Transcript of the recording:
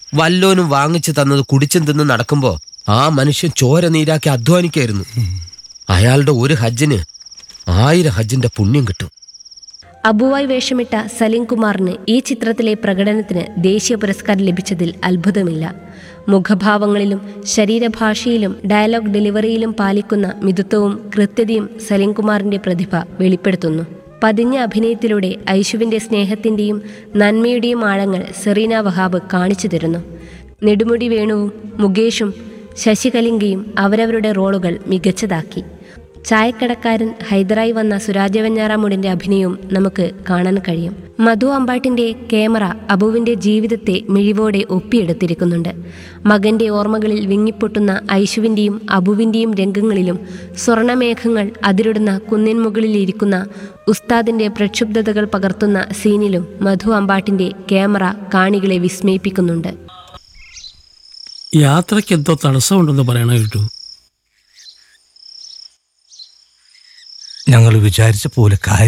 വല്ലോനും വാങ്ങിച്ചു തന്നത് കുടിച്ചും തിന്ന് നടക്കുമ്പോ ആ മനുഷ്യൻ ചോര നീരാക്കി അധ്വാനിക്കായിരുന്നു അയാളുടെ ഒരു ഹജ്ജിന് ആയിരം ഹജ്ജിന്റെ പുണ്യം കിട്ടും അബുവായി വേഷമിട്ട സലീം കുമാറിന് ഈ ചിത്രത്തിലെ പ്രകടനത്തിന് ദേശീയ പുരസ്കാരം ലഭിച്ചതിൽ അത്ഭുതമില്ല മുഖഭാവങ്ങളിലും ശരീരഭാഷയിലും ഡയലോഗ് ഡെലിവറിയിലും പാലിക്കുന്ന മിതുത്വവും കൃത്യതയും സലീം കുമാറിന്റെ പ്രതിഭ വെളിപ്പെടുത്തുന്നു പതിഞ്ഞ അഭിനയത്തിലൂടെ ഐശുവിന്റെ സ്നേഹത്തിന്റെയും നന്മയുടെയും ആഴങ്ങൾ സെറീന വഹാബ് കാണിച്ചു തരുന്നു നെടുമുടി വേണുവും മുകേഷും ശശികലിംഗയും അവരവരുടെ റോളുകൾ മികച്ചതാക്കി ചായക്കടക്കാരൻ ഹൈദരായി വന്ന സുരാജ വെഞ്ഞാറാമുടിന്റെ അഭിനയവും നമുക്ക് കാണാൻ കഴിയും മധു അമ്പാട്ടിന്റെ ക്യാമറ അബുവിന്റെ ജീവിതത്തെ മിഴിവോടെ ഒപ്പിയെടുത്തിരിക്കുന്നുണ്ട് മകന്റെ ഓർമ്മകളിൽ വിങ്ങിപ്പൊട്ടുന്ന ഐശുവിന്റെയും അബുവിന്റെയും രംഗങ്ങളിലും സ്വർണമേഘങ്ങൾ അതിരിടുന്ന കുന്നിൻ മുകളിലിരിക്കുന്ന ഉസ്താദിന്റെ പ്രക്ഷുബ്ധതകൾ പകർത്തുന്ന സീനിലും മധു അമ്പാട്ടിന്റെ ക്യാമറ കാണികളെ വിസ്മയിപ്പിക്കുന്നുണ്ട് യാത്രയ്ക്ക് എന്തോ തടസ്സമുണ്ടെന്ന് പറയണ കേട്ടു ഞങ്ങൾ വിചാരിച്ച പോലെ കാര്യം